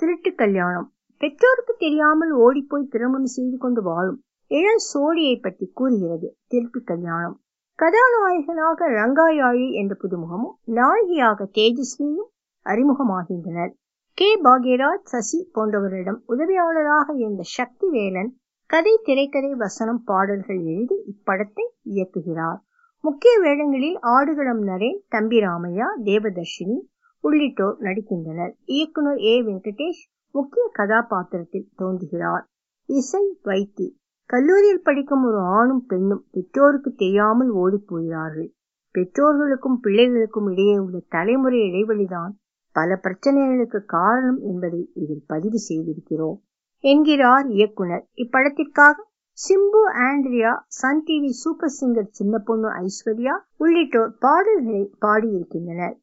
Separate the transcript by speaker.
Speaker 1: திருட்டு கல்யாணம் பெற்றோருக்கு தெரியாமல் ஓடிப்போய் திருமணம் செய்து கொண்டு வாழும் இளம் சோழியை பற்றி கூறுகிறது திருட்டு கல்யாணம் கதாநாயகனாக ரங்காயாழி என்ற புதுமுகமும் நாயகியாக தேஜஸ்வியும் அறிமுகமாகின்றனர் கே பாக்யராஜ் சசி போன்றவரிடம் உதவியாளராக இருந்த சக்தி வேலன் கதை திரைக்கதை வசனம் பாடல்கள் எழுதி இப்படத்தை இயக்குகிறார் முக்கிய வேடங்களில் ஆடுகளம் நரேன் தம்பி ராமையா தேவதர்ஷினி உள்ளிட்டோர் நடிக்கின்றனர் இயக்குனர் ஏ வெங்கடேஷ் முக்கிய கதாபாத்திரத்தில் தோன்றுகிறார் இசை வைத்தி கல்லூரியில் படிக்கும் ஒரு ஆணும் பெண்ணும் பெற்றோருக்கு தெரியாமல் ஓடிப் போகிறார்கள் பெற்றோர்களுக்கும் பிள்ளைகளுக்கும் இடையே உள்ள தலைமுறை இடைவெளிதான் பல பிரச்சனைகளுக்கு காரணம் என்பதை இதில் பதிவு செய்திருக்கிறோம் என்கிறார் இயக்குனர் இப்படத்திற்காக Simbu Andrea Sun TV super singer சின்ன பொண்ணு ஐஸ்வர்யா உள்ளிட்டோர் பாடல்களை பாடியிருக்கின்றனர்